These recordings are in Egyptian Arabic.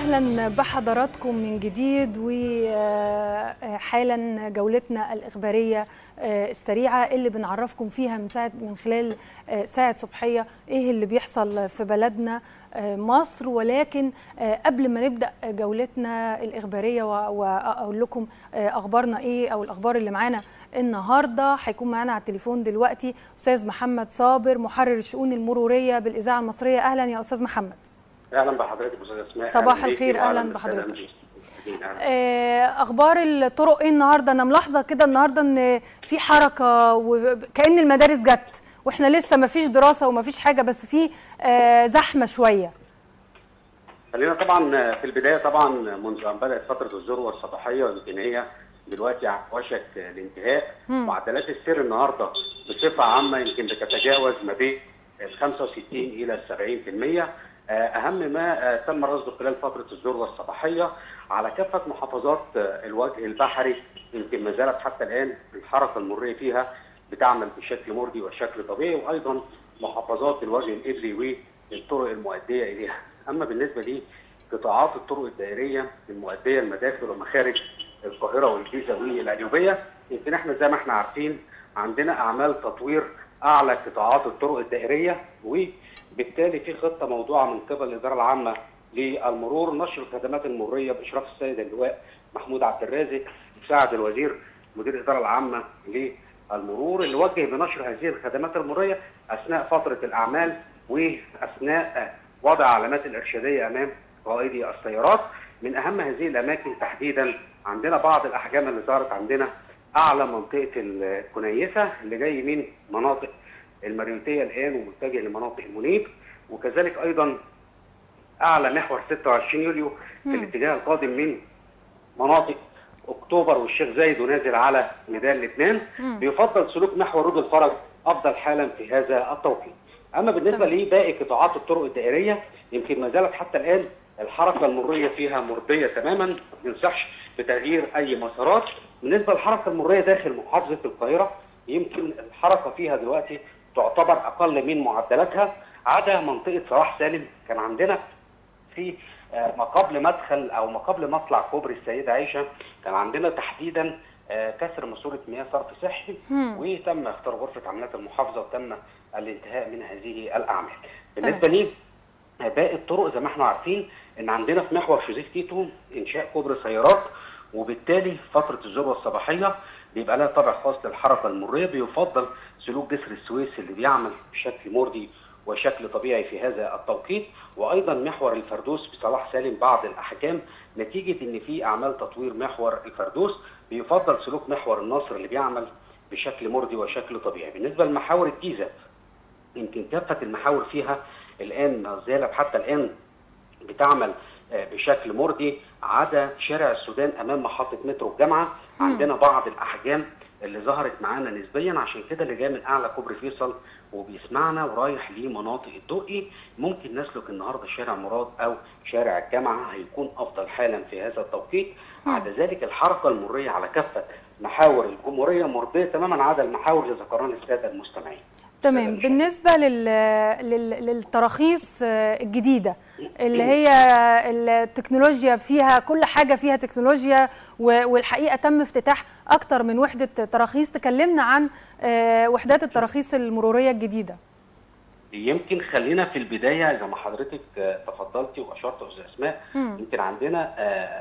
اهلا بحضراتكم من جديد وحالا جولتنا الاخباريه السريعه اللي بنعرفكم فيها من ساعه من خلال ساعه صبحيه ايه اللي بيحصل في بلدنا مصر ولكن قبل ما نبدا جولتنا الاخباريه واقول لكم اخبارنا ايه او الاخبار اللي معانا النهارده هيكون معانا على التليفون دلوقتي استاذ محمد صابر محرر الشؤون المروريه بالاذاعه المصريه اهلا يا استاذ محمد اهلا بحضرتك استاذ اسماء صباح الخير اهلا بحضرتك اخبار الطرق ايه النهارده انا ملاحظه كده النهارده ان في حركه وكأن المدارس جت واحنا لسه ما فيش دراسه وما فيش حاجه بس في زحمه شويه خلينا طبعا في البدايه طبعا منذ ان بدات فتره الذروه الصباحيه يمكن هي دلوقتي على وشك الانتهاء معدلات السير النهارده بصفه عامه يمكن بتتجاوز ما بين ال 65 الى 70% اهم ما تم رصده خلال فتره الذروه الصباحيه على كافه محافظات الوجه البحري يمكن ما زالت حتى الان الحركه المروريه فيها بتعمل بشكل مرضي وشكل طبيعي وايضا محافظات الوجه الابلي والطرق المؤديه اليها. اما بالنسبه لقطاعات الطرق الدائريه المؤديه لمداخل ومخارج القاهره والجيزه والقليوبيه يمكن احنا زي ما احنا عارفين عندنا اعمال تطوير اعلى قطاعات الطرق الدائريه وبالتالي في خطه موضوعه من قبل الاداره العامه للمرور نشر الخدمات المروريه باشراف السيد اللواء محمود عبد الرازق مساعد الوزير مدير الاداره العامه للمرور اللي وجه بنشر هذه الخدمات المروريه اثناء فتره الاعمال واثناء وضع علامات الارشاديه امام قائدي السيارات من اهم هذه الاماكن تحديدا عندنا بعض الاحجام اللي ظهرت عندنا اعلى منطقه الكنيسه اللي جاي من مناطق المريوتيه الان ومتجه لمناطق المنيب وكذلك ايضا اعلى محور 26 يوليو في الاتجاه القادم من مناطق اكتوبر والشيخ زايد ونازل على ميدان لبنان بيفضل سلوك محور رود الفرج افضل حالا في هذا التوقيت. اما بالنسبه لباقي قطاعات الطرق الدائريه يمكن ما زالت حتى الان الحركه المروريه فيها مرضيه تماما ما بننصحش بتغيير اي مسارات بالنسبه للحركه المروريه داخل محافظه القاهره يمكن الحركه فيها دلوقتي تعتبر اقل من معدلاتها عدا منطقه صلاح سالم كان عندنا في ما قبل مدخل او ما قبل مطلع كوبري السيده عائشه كان عندنا تحديدا كسر ماسوره مياه صرف صحي وتم اختار غرفه عمليات المحافظه وتم الانتهاء من هذه الاعمال. بالنسبه لي باقي الطرق زي ما احنا عارفين ان عندنا في محور شوزيف تيتو انشاء كوبري سيارات وبالتالي فتره الذروه الصباحيه بيبقى لها طابع خاص للحركه المروريه بيفضل سلوك جسر السويس اللي بيعمل بشكل مرضي وشكل طبيعي في هذا التوقيت وايضا محور الفردوس بصلاح سالم بعض الاحكام نتيجه ان في اعمال تطوير محور الفردوس بيفضل سلوك محور النصر اللي بيعمل بشكل مرضي وشكل طبيعي بالنسبه لمحاور الجيزه يمكن كافه المحاور فيها الان ما زالت حتى الان بتعمل بشكل مرضي عدا شارع السودان امام محطه مترو الجامعه عندنا بعض الاحجام اللي ظهرت معانا نسبيا عشان كده اللي جاي من اعلى كوبري فيصل وبيسمعنا ورايح لمناطق الدقي ممكن نسلك النهارده شارع مراد او شارع الجامعه هيكون افضل حالا في هذا التوقيت عدا ذلك الحركه المروريه على كافه محاور الجمهوريه مرضيه تماما عدا المحاور اللي ذكرناها الساده المستمعين. تمام بالنسبه لل... لل... للتراخيص الجديده اللي هي التكنولوجيا فيها كل حاجه فيها تكنولوجيا والحقيقه تم افتتاح اكتر من وحده تراخيص تكلمنا عن وحدات التراخيص المروريه الجديده يمكن خلينا في البدايه زي ما حضرتك تفضلتي واشرت استاذ اسماء يمكن عندنا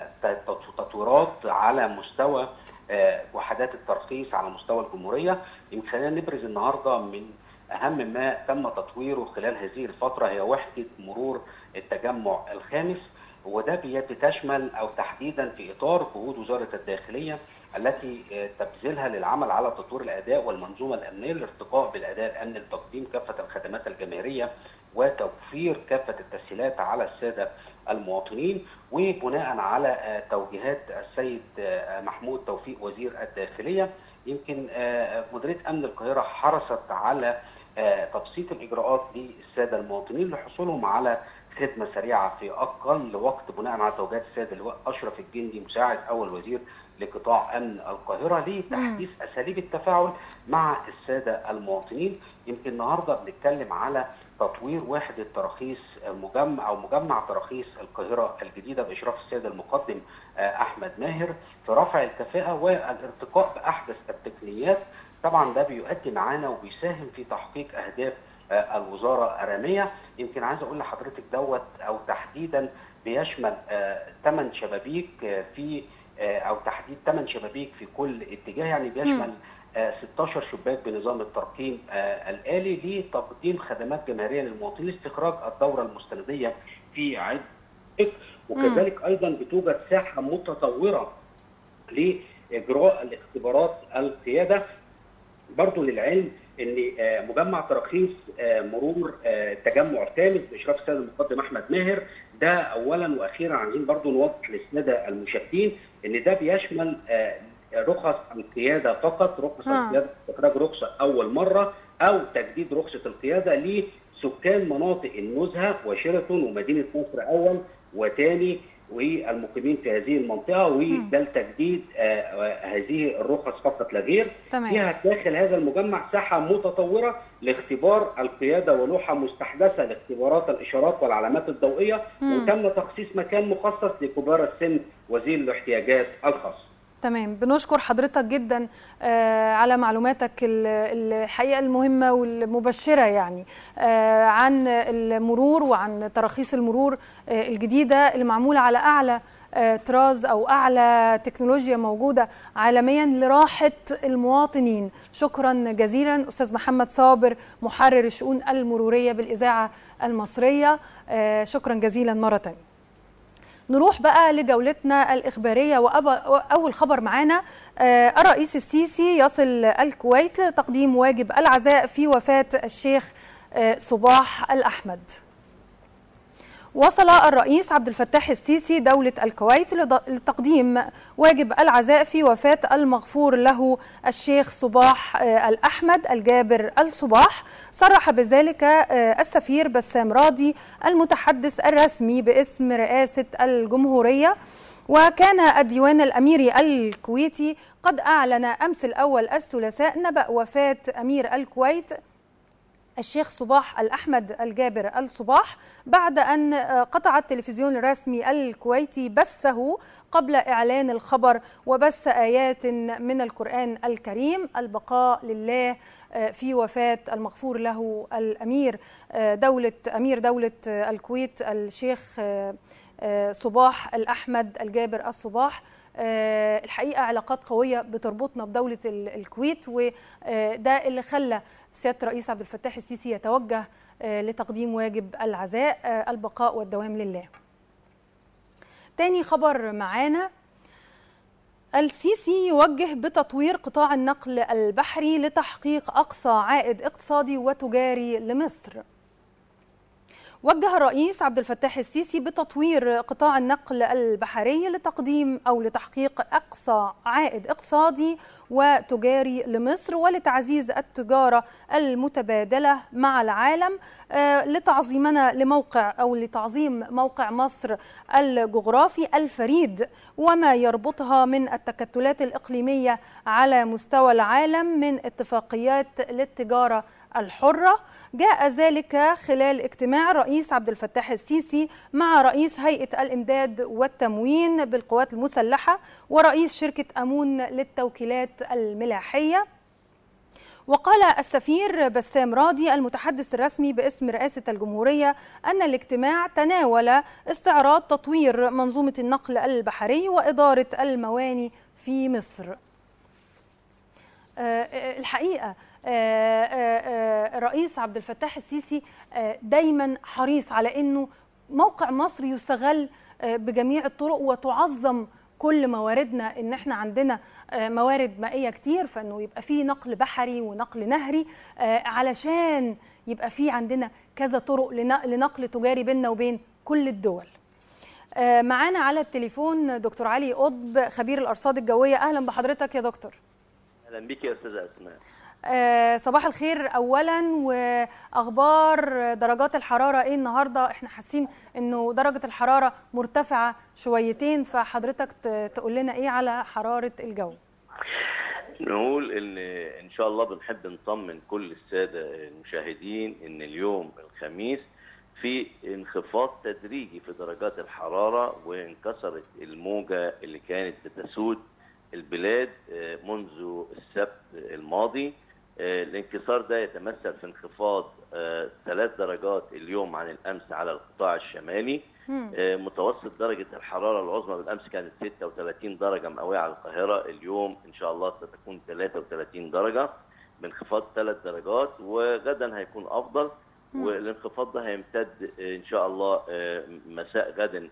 تطويرات على مستوى وحدات الترخيص على مستوى الجمهوريه يمكن خلينا نبرز النهارده من اهم ما تم تطويره خلال هذه الفتره هي وحده مرور التجمع الخامس وده بتشمل او تحديدا في اطار جهود وزاره الداخليه التي تبذلها للعمل على تطوير الاداء والمنظومه الامنيه للارتقاء بالاداء الامني لتقديم كافه الخدمات الجماهيريه وتوفير كافه التسهيلات على الساده المواطنين وبناء على توجيهات السيد محمود توفيق وزير الداخليه يمكن مديريه امن القاهره حرصت على تبسيط الاجراءات للساده المواطنين لحصولهم على خدمه سريعه في اقل وقت بناء على توجيهات السيد اللواء اشرف الجندي مساعد اول وزير لقطاع امن القاهره لتحديث اساليب التفاعل مع الساده المواطنين يمكن النهارده بنتكلم على تطوير وحده تراخيص مجمع او مجمع تراخيص القاهره الجديده باشراف السيد المقدم احمد ماهر في رفع الكفاءه والارتقاء باحدث التقنيات طبعا ده بيؤدي معانا وبيساهم في تحقيق اهداف الوزاره الراميه يمكن عايز اقول لحضرتك دوت او تحديدا بيشمل ثمان شبابيك في او تحديد ثمان شبابيك في كل اتجاه يعني بيشمل 16 شباك بنظام الترقيم الالي لتقديم خدمات جماهيريه للمواطنين لاستخراج الدوره المستنديه في عده وكذلك ايضا بتوجد ساحه متطوره لاجراء الاختبارات القياده برضو للعلم ان مجمع تراخيص مرور تجمع ثالث باشراف السيد المقدم احمد ماهر ده اولا واخيرا عايزين برضو نوضح للساده المشاهدين ان ده بيشمل رخص القياده فقط رخص ها. القياده استخراج رخصه اول مره او تجديد رخصه القياده لسكان مناطق النزهه وشيراتون ومدينه مصر اول وثاني والمقيمين في هذه المنطقه وده لتجديد هذه الرخص فقط لا غير فيها داخل هذا المجمع ساحه متطوره لاختبار القياده ولوحه مستحدثه لاختبارات الاشارات والعلامات الضوئيه مم. وتم تخصيص مكان مخصص لكبار السن وذوي الاحتياجات الخاصه تمام بنشكر حضرتك جدا على معلوماتك الحقيقه المهمه والمبشره يعني عن المرور وعن تراخيص المرور الجديده اللي معموله على اعلى طراز او اعلى تكنولوجيا موجوده عالميا لراحه المواطنين شكرا جزيلا استاذ محمد صابر محرر الشؤون المروريه بالاذاعه المصريه شكرا جزيلا مره ثانيه نروح بقى لجولتنا الإخبارية وأول خبر معانا الرئيس السيسي يصل الكويت لتقديم واجب العزاء في وفاة الشيخ صباح الأحمد وصل الرئيس عبد الفتاح السيسي دولة الكويت لتقديم واجب العزاء في وفاة المغفور له الشيخ صباح الأحمد الجابر الصباح صرح بذلك السفير بسام راضي المتحدث الرسمي باسم رئاسة الجمهورية وكان الديوان الأميري الكويتي قد أعلن أمس الأول الثلاثاء نبأ وفاة أمير الكويت الشيخ صباح الأحمد الجابر الصباح بعد أن قطع التلفزيون الرسمي الكويتي بثه قبل إعلان الخبر وبث آيات من القرآن الكريم البقاء لله في وفاة المغفور له الأمير دولة أمير دولة الكويت الشيخ صباح الأحمد الجابر الصباح الحقيقة علاقات قوية بتربطنا بدولة الكويت وده اللي خلى سياده الرئيس عبد الفتاح السيسي يتوجه لتقديم واجب العزاء البقاء والدوام لله. تاني خبر معانا السيسي يوجه بتطوير قطاع النقل البحري لتحقيق اقصى عائد اقتصادي وتجاري لمصر. وجه الرئيس عبد الفتاح السيسي بتطوير قطاع النقل البحري لتقديم او لتحقيق اقصى عائد اقتصادي وتجاري لمصر ولتعزيز التجاره المتبادله مع العالم لتعظيمنا لموقع او لتعظيم موقع مصر الجغرافي الفريد وما يربطها من التكتلات الاقليميه على مستوى العالم من اتفاقيات للتجاره الحرة جاء ذلك خلال اجتماع الرئيس عبد الفتاح السيسي مع رئيس هيئة الإمداد والتموين بالقوات المسلحة ورئيس شركة أمون للتوكيلات الملاحية وقال السفير بسام راضي المتحدث الرسمي باسم رئاسة الجمهورية أن الاجتماع تناول استعراض تطوير منظومة النقل البحري وإدارة المواني في مصر الحقيقة الرئيس عبد الفتاح السيسي دايما حريص على انه موقع مصر يستغل بجميع الطرق وتعظم كل مواردنا ان احنا عندنا موارد مائيه كتير فانه يبقى في نقل بحري ونقل نهري علشان يبقى في عندنا كذا طرق لنقل تجاري بيننا وبين كل الدول معانا على التليفون دكتور علي قطب خبير الارصاد الجويه اهلا بحضرتك يا دكتور اهلا بيك يا استاذه اسماء آه صباح الخير اولا واخبار درجات الحراره ايه النهارده احنا حاسين انه درجه الحراره مرتفعه شويتين فحضرتك تقول لنا ايه على حراره الجو نقول ان ان شاء الله بنحب نطمن كل الساده المشاهدين ان اليوم الخميس في انخفاض تدريجي في درجات الحراره وانكسرت الموجه اللي كانت بتسود البلاد آه، منذ السبت الماضي آه، الانكسار ده يتمثل في انخفاض آه، ثلاث درجات اليوم عن الامس على القطاع الشمالي مم. آه، متوسط درجة الحرارة العظمى بالأمس كانت 36 درجة مئوية على القاهرة اليوم إن شاء الله ستكون 33 درجة بانخفاض ثلاث درجات وغدا هيكون أفضل مم. والانخفاض ده هيمتد آه، إن شاء الله آه، مساء غدا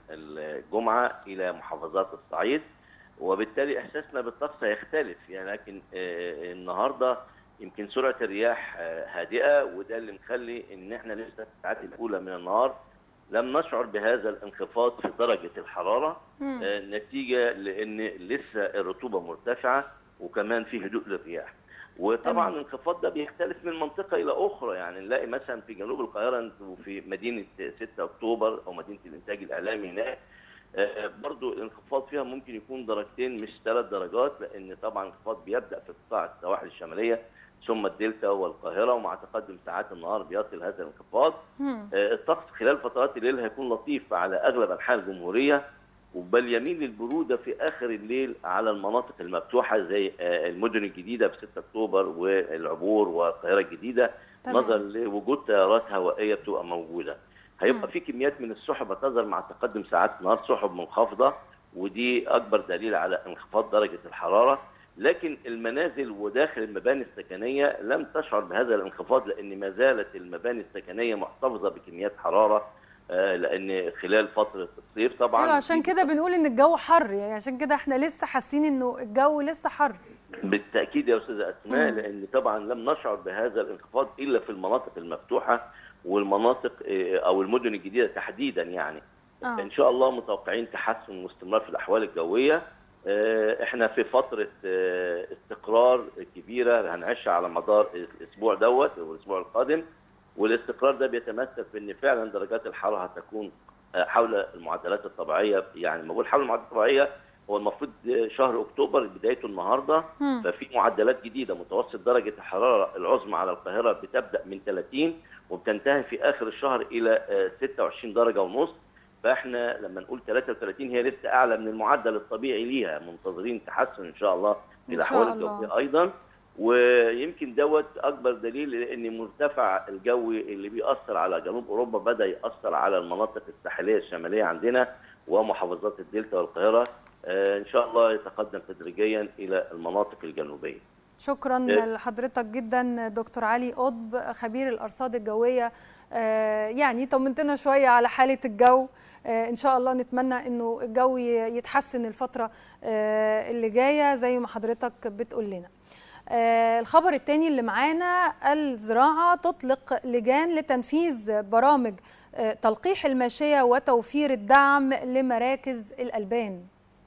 الجمعة إلى محافظات الصعيد وبالتالي إحساسنا بالطقس هيختلف يعني لكن آه، النهارده يمكن سرعة الرياح آه، هادئة وده اللي مخلي إن إحنا لسه في الساعات الأولى من النهار لم نشعر بهذا الانخفاض في درجة الحرارة مم. آه، نتيجة لأن لسه الرطوبة مرتفعة وكمان في هدوء للرياح وطبعا تمام. الانخفاض ده بيختلف من منطقة إلى أخرى يعني نلاقي مثلا في جنوب القاهرة وفي مدينة 6 أكتوبر أو مدينة الإنتاج الإعلامي هناك آه، برضو الانخفاض فيها ممكن يكون درجتين مش ثلاث درجات لأن طبعا الانخفاض بيبدأ في قطاع السواحل الشمالية ثم الدلتا والقاهرة ومع تقدم ساعات النهار بيصل هذا الانخفاض مم. آه، الطقس خلال فترات الليل هيكون لطيف على اغلب انحاء الجمهوريه بل يميل للبروده في اخر الليل على المناطق المفتوحه زي آه، المدن الجديده ب 6 اكتوبر والعبور والقاهره الجديده تمام. نظرا لوجود تيارات هوائيه بتبقى موجوده. مم. هيبقى في كميات من السحب هتظهر مع تقدم ساعات النهار سحب منخفضه ودي اكبر دليل على انخفاض درجه الحراره لكن المنازل وداخل المباني السكنيه لم تشعر بهذا الانخفاض لان ما زالت المباني السكنيه محتفظه بكميات حراره آه، لان خلال فتره الصيف طبعا ايوه عشان كده بنقول ان الجو حر يعني عشان كده احنا لسه حاسين انه الجو لسه حر بالتاكيد يا استاذه اسماء مم. لان طبعا لم نشعر بهذا الانخفاض الا في المناطق المفتوحه والمناطق آه، او المدن الجديده تحديدا يعني آه. ان شاء الله متوقعين تحسن واستمرار في الاحوال الجويه آه، احنا في فتره آه، استقرار كبيره هنعيشها على مدار الاسبوع دوت والاسبوع القادم والاستقرار ده بيتمثل في ان فعلا درجات الحراره هتكون آه، حول المعدلات الطبيعيه يعني لما بقول حول المعدلات الطبيعيه هو المفروض آه، شهر اكتوبر بدايته النهارده مم. ففي معدلات جديده متوسط درجه الحراره العظمى على القاهره بتبدا من 30 وبتنتهي في اخر الشهر الى آه، 26 درجه ونص فاحنا لما نقول 33 هي لسه اعلى من المعدل الطبيعي ليها منتظرين تحسن ان شاء الله في إن شاء الاحوال الله. الجويه ايضا ويمكن دوت اكبر دليل لان مرتفع الجوي اللي بيأثر على جنوب اوروبا بدا يأثر على المناطق الساحليه الشماليه عندنا ومحافظات الدلتا والقاهره آه، ان شاء الله يتقدم تدريجيا الى المناطق الجنوبيه شكرا إيه. لحضرتك جدا دكتور علي قطب خبير الارصاد الجويه آه، يعني طمنتنا شويه على حاله الجو آه، ان شاء الله نتمنى انه الجو ي- يتحسن الفتره آه، اللي جايه زي ما حضرتك بتقول لنا آه، الخبر الثاني اللي معانا الزراعه تطلق لجان لتنفيذ برامج آه، تلقيح الماشيه وتوفير الدعم لمراكز الالبان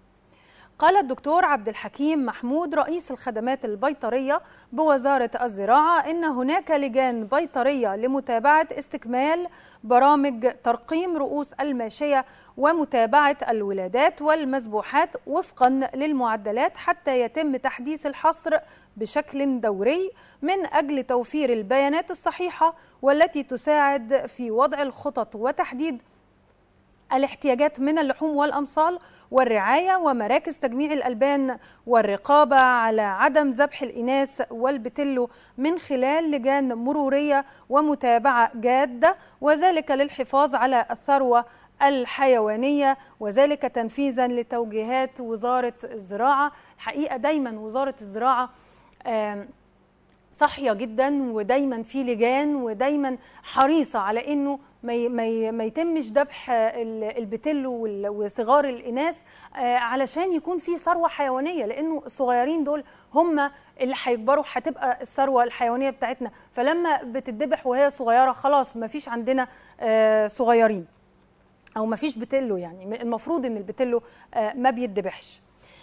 قال الدكتور عبد الحكيم محمود رئيس الخدمات البيطرية بوزارة الزراعة إن هناك لجان بيطرية لمتابعة استكمال برامج ترقيم رؤوس الماشية ومتابعة الولادات والمذبوحات وفقا للمعدلات حتى يتم تحديث الحصر بشكل دوري من أجل توفير البيانات الصحيحة والتي تساعد في وضع الخطط وتحديد الاحتياجات من اللحوم والأمصال والرعاية ومراكز تجميع الألبان والرقابة على عدم ذبح الإناث والبتلو من خلال لجان مرورية ومتابعة جادة وذلك للحفاظ على الثروة الحيوانية وذلك تنفيذا لتوجيهات وزارة الزراعة الحقيقة دايما وزارة الزراعة آم، صاحيه جدا ودايما في لجان ودايما حريصه على انه ما ي- ما ي- ما يتمش ذبح ال- البتلو وال- وصغار الاناث آه، علشان يكون في ثروه حيوانيه لانه الصغيرين دول هم اللي هيكبروا هتبقى الثروه الحيوانيه بتاعتنا فلما بتتذبح وهي صغيره خلاص ما فيش عندنا آه، صغيرين او ما فيش بتلو يعني المفروض ان البتلو آه، ما بيتذبحش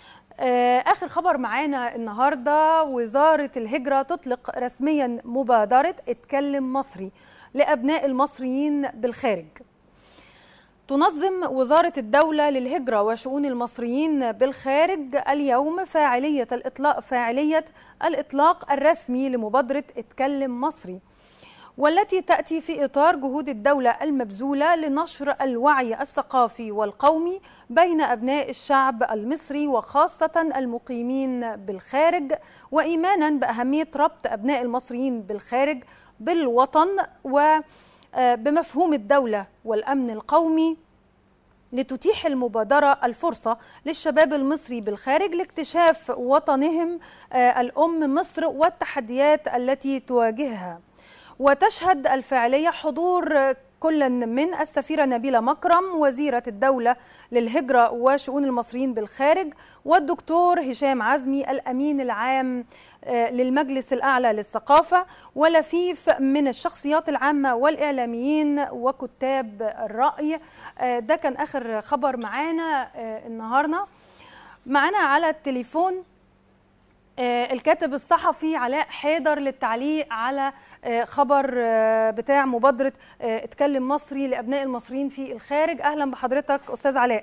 آه، آخر خبر معانا النهاردة وزارة الهجرة تطلق رسميا مبادرة اتكلم مصري لأبناء المصريين بالخارج تنظم وزارة الدولة للهجرة وشؤون المصريين بالخارج اليوم فاعلية الإطلاق فاعلية الإطلاق الرسمي لمبادرة اتكلم مصري والتي تأتي في إطار جهود الدولة المبذولة لنشر الوعي الثقافي والقومي بين أبناء الشعب المصري وخاصة المقيمين بالخارج وإيمانا بأهمية ربط أبناء المصريين بالخارج بالوطن وبمفهوم الدولة والأمن القومي لتتيح المبادرة الفرصة للشباب المصري بالخارج لاكتشاف وطنهم الأم مصر والتحديات التي تواجهها وتشهد الفعالية حضور كل من السفيرة نبيلة مكرم وزيرة الدولة للهجرة وشؤون المصريين بالخارج والدكتور هشام عزمي الأمين العام للمجلس الأعلى للثقافة ولفيف من الشخصيات العامة والإعلاميين وكتاب الرأي ده كان آخر خبر معانا النهاردة معانا على التليفون الكاتب الصحفي علاء حيدر للتعليق على خبر بتاع مبادرة اتكلم مصري لأبناء المصريين في الخارج أهلا بحضرتك أستاذ علاء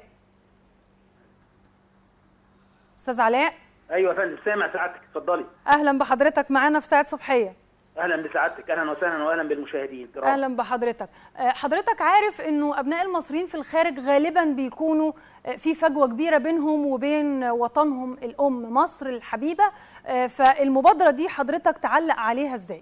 أستاذ علاء ايوه يا فندم سامع سعادتك اتفضلي أهلا بحضرتك معانا في ساعة صبحية اهلا بسعادتك اهلا وسهلا واهلا بالمشاهدين الكرام اهلا بحضرتك حضرتك عارف انه ابناء المصريين في الخارج غالبا بيكونوا في فجوه كبيره بينهم وبين وطنهم الام مصر الحبيبه فالمبادره دي حضرتك تعلق عليها ازاي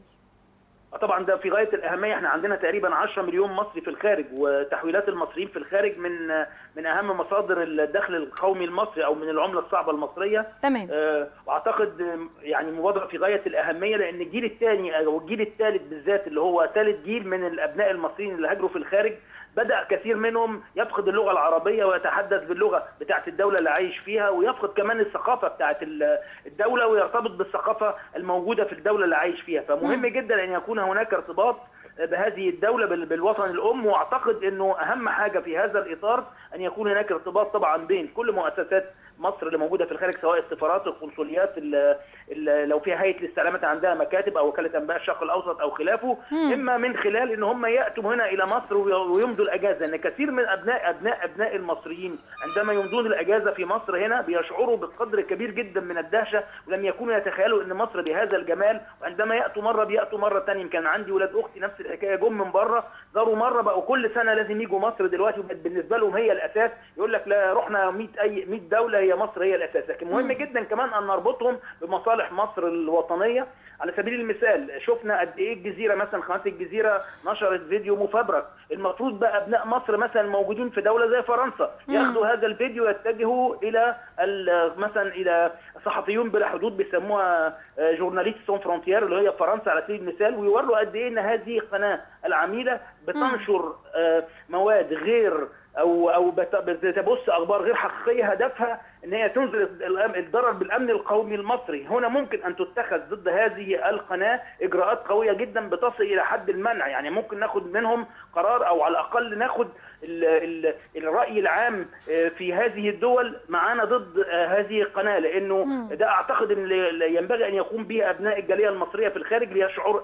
طبعا ده في غايه الاهميه احنا عندنا تقريبا 10 مليون مصري في الخارج وتحويلات المصريين في الخارج من من اهم مصادر الدخل القومي المصري او من العمله الصعبه المصريه تمام آه واعتقد يعني مبادره في غايه الاهميه لان الجيل الثاني او الجيل الثالث بالذات اللي هو ثالث جيل من الابناء المصريين اللي هاجروا في الخارج بدا كثير منهم يفقد اللغه العربيه ويتحدث باللغه بتاعه الدوله اللي عايش فيها ويفقد كمان الثقافه بتاعه الدوله ويرتبط بالثقافه الموجوده في الدوله اللي عايش فيها فمهم جدا ان يكون هناك ارتباط بهذه الدولة بالوطن الأم وأعتقد أنه أهم حاجة في هذا الإطار أن يكون هناك ارتباط طبعا بين كل مؤسسات مصر اللي موجودة في الخارج سواء السفارات القنصليات اللي اللي لو في هيئة الاستعلامات عندها مكاتب أو وكالة أنباء الشرق الأوسط أو خلافه مم. إما من خلال أن هم يأتوا هنا إلى مصر ويمضوا الأجازة أن كثير من أبناء أبناء أبناء المصريين عندما يمضون الأجازة في مصر هنا بيشعروا بقدر كبير جدا من الدهشة ولم يكونوا يتخيلوا أن مصر بهذا الجمال وعندما يأتوا مرة بيأتوا مرة ثانية كان عندي ولاد أختي نفس الحكاية جم من بره زاروا مره بقوا كل سنه لازم يجوا مصر دلوقتي بالنسبه لهم هي الاساس يقول لك لا رحنا 100 اي 100 دوله هي مصر هي الاساس لكن مهم جدا كمان ان نربطهم بمصالح مصر الوطنيه على سبيل المثال شفنا قد ايه الجزيره مثلا قناه الجزيره نشرت فيديو مفبرك المفروض بقى ابناء مصر مثلا موجودين في دوله زي فرنسا ياخدوا هذا الفيديو يتجهوا الى مثلا الى صحفيون بلا حدود بيسموها جورناليست سون فرونتيير اللي هي في فرنسا على سبيل المثال ويوروا قد ايه ان هذه القناه العميله بتنشر مواد غير او او بتبث اخبار غير حقيقيه هدفها ان هي تنزل الضرر بالامن القومي المصري هنا ممكن ان تتخذ ضد هذه القناه اجراءات قويه جدا بتصل الى حد المنع يعني ممكن ناخد منهم قرار او على الاقل ناخد ال ال الراي العام في هذه الدول معانا ضد هذه القناه لانه ده اعتقد ان ينبغي ان يقوم به ابناء الجاليه المصريه في الخارج ليشعر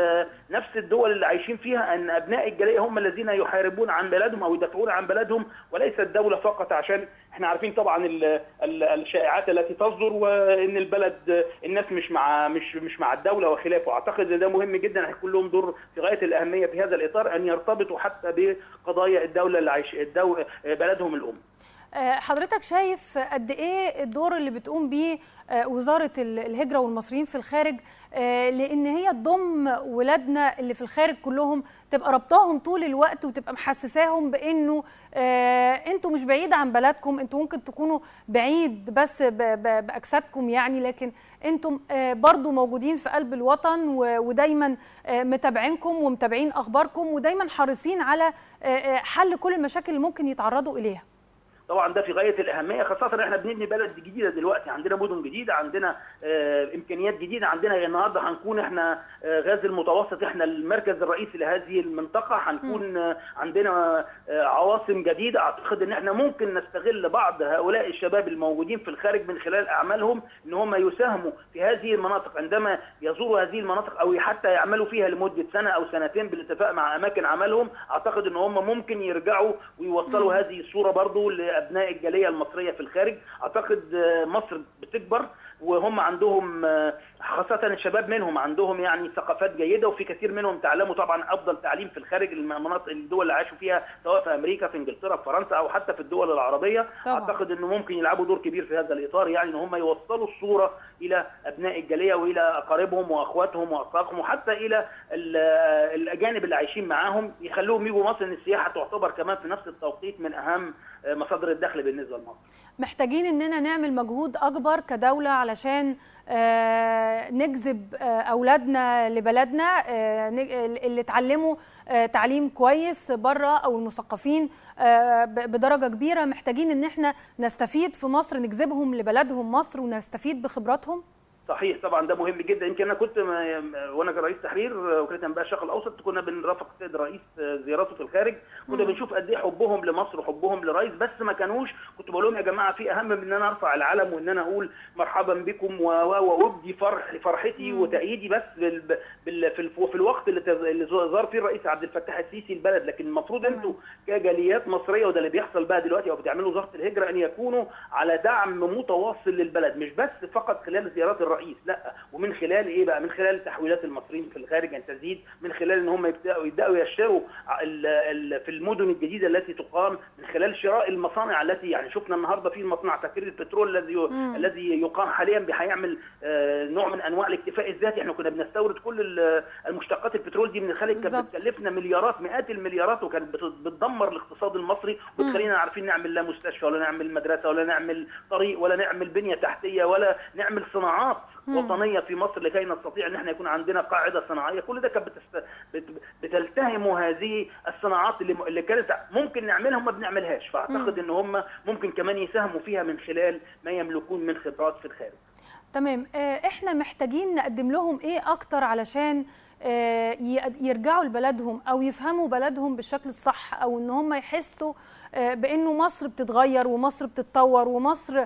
نفس الدول اللي عايشين فيها ان ابناء الجاليه هم الذين يحاربون عن بلادهم او يدافعون عن بلدهم وليس الدوله فقط عشان احنا عارفين طبعا الشائعات التي تصدر وان البلد الناس مش مع مش مش مع الدوله وخلافه اعتقد ان ده مهم جدا هيكون لهم دور في غايه الاهميه في هذا الاطار ان يرتبطوا حتى بقضايا الدوله اللي عايش الدولة بلدهم الام حضرتك شايف قد ايه الدور اللي بتقوم بيه وزاره الهجره والمصريين في الخارج لان هي تضم ولادنا اللي في الخارج كلهم تبقى ربطاهم طول الوقت وتبقى محسساهم بانه انتوا مش بعيد عن بلدكم انتوا ممكن تكونوا بعيد بس باجسادكم يعني لكن انتم برضو موجودين في قلب الوطن ودايما متابعينكم ومتابعين اخباركم ودايما حريصين على حل كل المشاكل اللي ممكن يتعرضوا اليها طبعا ده في غايه الاهميه خاصه ان احنا بنبني بلد جديده دلوقتي عندنا مدن جديده عندنا آه، امكانيات جديده عندنا النهارده هنكون احنا آه، غاز المتوسط احنا المركز الرئيسي لهذه المنطقه هنكون آه، عندنا آه، عواصم جديده اعتقد ان احنا ممكن نستغل بعض هؤلاء الشباب الموجودين في الخارج من خلال اعمالهم ان هم يساهموا في هذه المناطق عندما يزوروا هذه المناطق او حتى يعملوا فيها لمده سنه او سنتين بالاتفاق مع اماكن عملهم اعتقد ان هم ممكن يرجعوا ويوصلوا هذه الصوره برضو لابناء الجاليه المصريه في الخارج اعتقد آه، مصر بتكبر وهم عندهم آه، خاصة الشباب منهم عندهم يعني ثقافات جيدة وفي كثير منهم تعلموا طبعا أفضل تعليم في الخارج المناطق الدول اللي عاشوا فيها سواء في أمريكا في إنجلترا في فرنسا أو حتى في الدول العربية طبعاً. أعتقد أنه ممكن يلعبوا دور كبير في هذا الإطار يعني أن هم يوصلوا الصورة إلى أبناء الجالية وإلى أقاربهم وأخواتهم وأصدقائهم وحتى إلى ال- الأجانب اللي عايشين معاهم يخلوهم يجوا مصر إن السياحة تعتبر كمان في نفس التوقيت من أهم آه، مصادر الدخل بالنسبة لمصر محتاجين اننا نعمل مجهود اكبر كدوله علشان آه، نجذب آه، اولادنا لبلدنا آه، نج- اللي اتعلموا آه، تعليم كويس بره او المثقفين آه، ب- بدرجه كبيره محتاجين ان احنا نستفيد في مصر نجذبهم لبلدهم مصر ونستفيد بخبراتهم صحيح طبعا ده مهم جدا يمكن انا كنت ما- وانا كرئيس تحرير وكاله انباء الشرق الاوسط كنا بنرافق السيد الرئيس زيارته في الخارج كنا بنشوف قد ايه حبهم لمصر وحبهم لرئيس بس ما كانوش كنت بقول لهم يا جماعه في اهم من ان انا ارفع العلم وان انا اقول مرحبا بكم و- و- وابدي فرح فرحتي وتأييدي بس بال بال في, الف- في الوقت اللي تز- اللي زار فيه الرئيس عبد الفتاح السيسي البلد لكن المفروض تمام. انتوا كجاليات مصريه وده اللي بيحصل بقى دلوقتي او بتعملوا وزاره الهجره ان يكونوا على دعم متواصل للبلد مش بس فقط خلال زيارات الرئيس لا ومن خلال ايه بقى من خلال تحويلات المصريين في الخارج ان تزيد من خلال ان هم يبداوا يبداوا يشتروا ال- ال- في المدن الجديده التي تقام من خلال شراء المصانع التي يعني شفنا النهارده في مصنع تكرير البترول الذي مم. الذي يقام حاليا هيعمل آه، نوع من انواع الاكتفاء الذاتي احنا كنا بنستورد كل ال- المشتقات البترول دي من الخارج كانت بالظبط. بتكلفنا مليارات مئات المليارات وكانت بت- بتدمر الاقتصاد المصري وبتخلينا عارفين نعمل لا مستشفى ولا نعمل مدرسه ولا نعمل طريق ولا نعمل بنيه تحتيه ولا نعمل صناعات وطنيه في مصر لكي نستطيع ان احنا يكون عندنا قاعده صناعيه كل ده كانت بتست... بت... بتلتهم هذه الصناعات اللي, اللي كانت ممكن نعملها وما بنعملهاش فاعتقد ان هم ممكن كمان يساهموا فيها من خلال ما يملكون من خبرات في الخارج تمام آه، احنا محتاجين نقدم لهم ايه اكتر علشان آه، ي- يرجعوا لبلدهم او يفهموا بلدهم بالشكل الصح او ان هم يحسوا آه، بانه مصر بتتغير ومصر بتتطور ومصر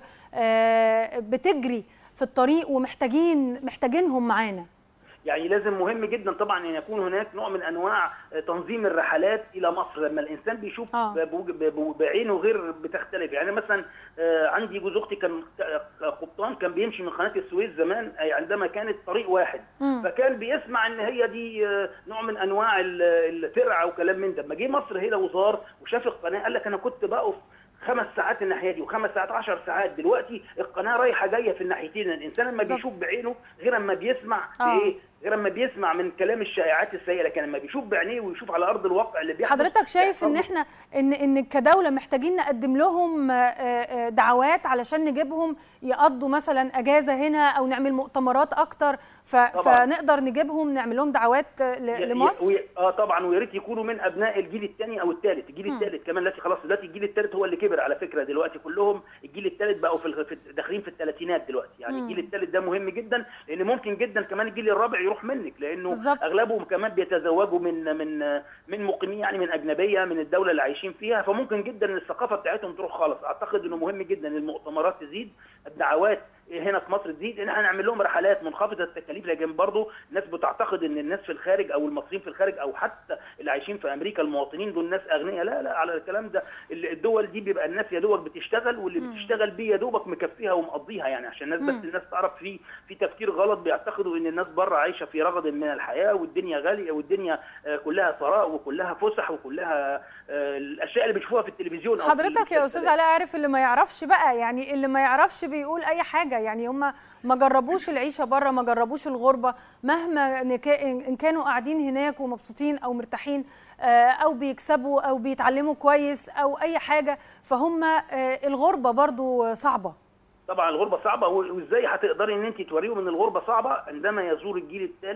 آه، بتجري في الطريق ومحتاجين محتاجينهم معانا يعني لازم مهم جدا طبعا ان يكون هناك نوع من انواع تنظيم الرحلات الى مصر لما الانسان بيشوف آه. بوج- ب- بعينه غير بتختلف يعني مثلا آه، عندي جوز اختي كان قبطان كان بيمشي من قناه السويس زمان أي عندما كانت طريق واحد مم. فكان بيسمع ان هي دي آه، نوع من انواع ال- الترعه وكلام من ده لما جه مصر هنا وزار وشاف القناه قال لك انا كنت بقف خمس ساعات الناحيه دي وخمس ساعات 10 ساعات دلوقتي القناه رايحه جايه في الناحيتين الانسان لما بالظبط. بيشوف بعينه غير اما بيسمع آه. بايه غير اما بيسمع من كلام الشائعات السيئه لكن لما بيشوف بعينيه ويشوف على ارض الواقع اللي بيحصل حضرتك شايف ان بيحصل له. احنا ان ان كدوله محتاجين نقدم لهم آه، آه، دعوات علشان نجيبهم يقضوا مثلا اجازه هنا او نعمل مؤتمرات اكتر ف- طبعاً. فنقدر نجيبهم نعمل لهم دعوات آه، ل- ي- لمصر ي- اه طبعا ويا ريت يكونوا من ابناء الجيل الثاني او الثالث الجيل مم. الثالث كمان دلوقتي خلاص دلوقتي الجيل الثالث هو اللي كبر على فكره دلوقتي كلهم الجيل الثالث بقوا في الغ- في داخلين في الثلاثينات دلوقتي يعني مم. الجيل الثالث ده مهم جدا لان ممكن جدا كمان الجيل الرابع يروح منك لانه بالظبط. اغلبهم كمان بيتزوجوا من من من مقيمين يعني من اجنبيه من الدوله اللي عايشين فيها فممكن جدا ان الثقافه بتاعتهم تروح خالص اعتقد انه مهم جدا المؤتمرات تزيد الدعوات هنا في مصر تزيد ان احنا نعمل لهم رحلات منخفضه التكاليف لكن برضه الناس بتعتقد ان الناس في الخارج او المصريين في الخارج او حتى اللي عايشين في امريكا المواطنين دول ناس اغنياء لا لا على الكلام ده ال- الدول دي بيبقى الناس يا دوبك بتشتغل واللي بتشتغل بيه يا دوبك مكفيها ومقضيها يعني عشان الناس مم. بس الناس تعرف في في تفكير غلط بيعتقدوا ان الناس بره عايشه في رغد من الحياه والدنيا غاليه والدنيا آه، كلها ثراء وكلها فسح وكلها آه، الاشياء اللي بيشوفوها في التلفزيون أو في حضرتك يا استاذ المسلسلات. علاء عارف اللي ما يعرفش بقى يعني اللي ما يعرفش بيقول اي حاجه يعني هم ما جربوش العيشه بره ما جربوش الغربه مهما نكا- ان كانوا قاعدين هناك ومبسوطين او مرتاحين آه، او بيكسبوا او بيتعلموا كويس او اي حاجه فهم آه، الغربه برضو صعبه طبعا الغربه صعبه و- وازاي هتقدري ان انت توريهم ان الغربه صعبه عندما يزور الجيل الثالث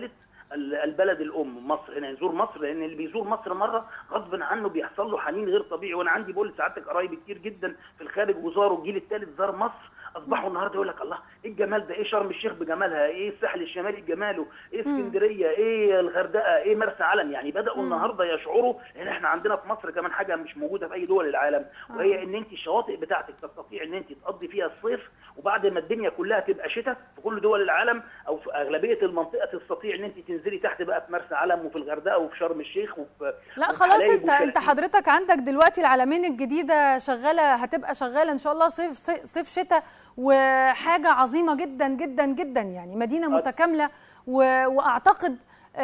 ال- البلد الام مصر هنا يزور مصر لان اللي بيزور مصر مره غصب عنه بيحصل له حنين غير طبيعي وانا عندي بقول لسعادتك قرايبي كتير جدا في الخارج وزاروا الجيل الثالث زار مصر اصبحوا النهارده يقول لك الله ايه الجمال ده ايه شرم الشيخ بجمالها ايه الساحل الشمالي بجماله ايه اسكندريه ايه الغردقه ايه مرسى علم يعني بداوا النهارده يشعروا ان احنا عندنا في مصر كمان حاجه مش موجوده في اي دول العالم وهي ان انت الشواطئ بتاعتك تستطيع ان انت تقضي فيها الصيف وبعد ما الدنيا كلها تبقى شتاء في كل دول العالم او في اغلبيه المنطقه تستطيع ان انت تنزلي تحت بقى في مرسى علم وفي الغردقه وفي شرم الشيخ وفي لا وفي خلاص حلايب انت وفي انت كده. حضرتك عندك دلوقتي العلمين الجديده شغاله هتبقى شغاله ان شاء الله صيف صيف صيف شتاء وحاجه عظيمه جدا جدا جدا يعني مدينه متكامله و- واعتقد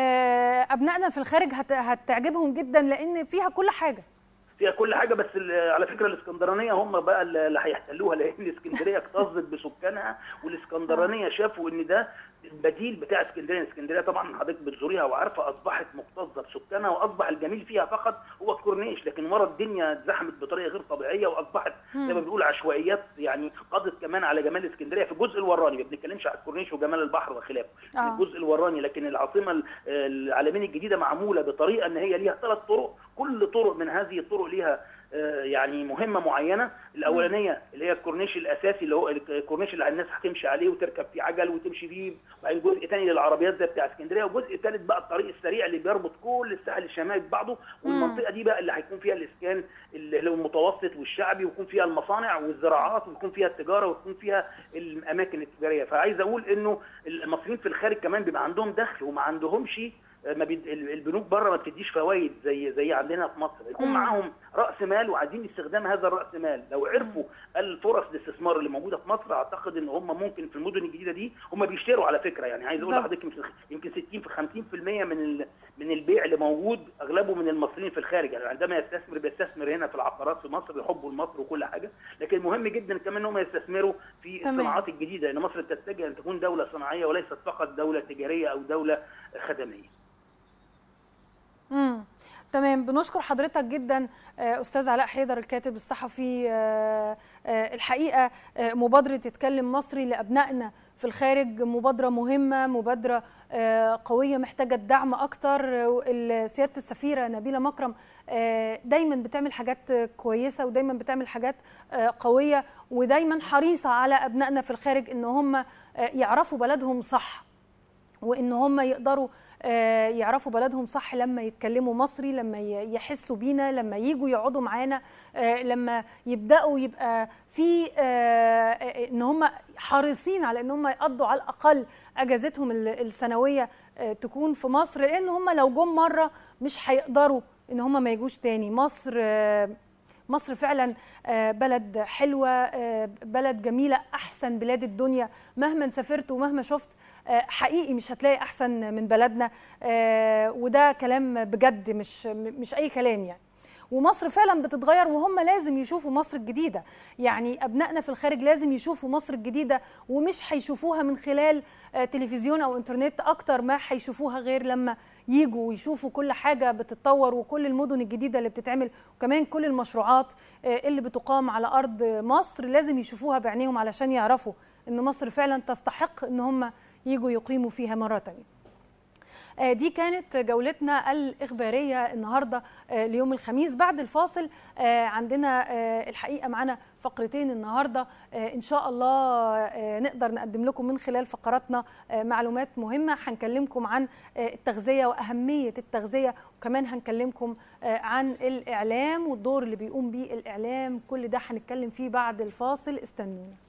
آه، ابنائنا في الخارج هت- هتعجبهم جدا لان فيها كل حاجه فيها كل حاجه بس ال- على فكره الاسكندرانيه هم بقى اللي هيحتلوها لان اسكندريه اكتظت بسكانها والاسكندرانيه شافوا ان ده البديل بتاع اسكندريه اسكندريه طبعا حضرتك بتزوريها وعارفه اصبحت مكتظه بسكانها واصبح الجميل فيها فقط هو الكورنيش لكن ورا الدنيا اتزحمت بطريقه غير طبيعيه واصبحت زي ما بنقول عشوائيات يعني قضت كمان على جمال اسكندريه في الجزء الوراني ما بنتكلمش على الكورنيش وجمال البحر وخلافه آه. الجزء الوراني لكن العاصمه ال- العالمين الجديده معموله بطريقه ان هي ليها ثلاث طرق كل طرق من هذه الطرق ليها آه، يعني مهمه معينه الاولانيه اللي هي الكورنيش الاساسي اللي هو الكورنيش اللي الناس هتمشي عليه وتركب فيه عجل وتمشي فيه وبعدين جزء ثاني للعربيات زي بتاع اسكندريه وجزء ثالث بقى الطريق السريع اللي بيربط كل الساحل الشمالي ببعضه والمنطقه دي بقى اللي هيكون فيها الاسكان اللي هو المتوسط والشعبي ويكون فيها المصانع والزراعات ويكون فيها التجاره ويكون فيها الاماكن التجاريه فعايز اقول انه المصريين في الخارج كمان بيبقى عندهم دخل وما عندهمش ما بيد... البنوك بره ما بتديش فوائد زي زي عندنا في مصر يكون معاهم راس مال وعايزين استخدام هذا الراس مال لو عرفوا الفرص الاستثمار اللي موجوده في مصر اعتقد ان هم ممكن في المدن الجديده دي هم بيشتروا على فكره يعني عايز اقول بالظبط. لحضرتك يمكن- يمكن 60 في 50% من ال... من البيع اللي موجود اغلبه من المصريين في الخارج يعني عندما يستثمر بيستثمر هنا في العقارات في مصر يحبوا لمصر وكل حاجه لكن مهم جدا كمان ان هم يستثمروا في تمام. الصناعات الجديده ان مصر تتجه ان تكون دوله صناعيه وليست فقط دوله تجاريه او دوله خدميه امم تمام بنشكر حضرتك جدا آه، استاذ علاء حيدر الكاتب الصحفي آه، آه، الحقيقه آه، مبادره تتكلم مصري لابنائنا في الخارج مبادره مهمه مبادره آه، قويه محتاجه الدعم اكتر آه، سياده السفيره نبيله مكرم آه، دايما بتعمل حاجات آه، كويسه ودايما بتعمل حاجات آه، قويه ودايما حريصه على ابنائنا في الخارج ان هم آه، يعرفوا بلدهم صح وان هم يقدروا آه، يعرفوا بلدهم صح لما يتكلموا مصري لما ي- يحسوا بينا لما يجوا يقعدوا معانا آه، لما يبداوا يبقى في آه، آه، ان هم حريصين على ان هم يقضوا على الاقل اجازتهم ال- السنويه آه، تكون في مصر لان هم لو جم مره مش هيقدروا ان هم ما يجوش تاني مصر آه، مصر فعلا آه، بلد حلوة آه، بلد جميلة أحسن بلاد الدنيا مهما سافرت ومهما شفت آه، حقيقي مش هتلاقي أحسن من بلدنا آه، وده كلام بجد مش مش أي كلام يعني ومصر فعلا بتتغير وهم لازم يشوفوا مصر الجديدة يعني أبنائنا في الخارج لازم يشوفوا مصر الجديدة ومش هيشوفوها من خلال آه، تلفزيون أو إنترنت أكتر ما هيشوفوها غير لما يجوا ويشوفوا كل حاجة بتتطور وكل المدن الجديدة اللي بتتعمل وكمان كل المشروعات آه، اللي بتقام على أرض مصر لازم يشوفوها بعينيهم علشان يعرفوا إن مصر فعلا تستحق إن هم يجوا يقيموا فيها مرة تانية آه، دي كانت جولتنا الإخبارية النهاردة آه، ليوم الخميس بعد الفاصل آه، عندنا آه، الحقيقة معنا فقرتين النهاردة آه، إن شاء الله آه، نقدر نقدم لكم من خلال فقراتنا آه، معلومات مهمة هنكلمكم عن آه، التغذية وأهمية التغذية وكمان هنكلمكم آه، عن الإعلام والدور اللي بيقوم بيه الإعلام كل ده هنتكلم فيه بعد الفاصل استنونا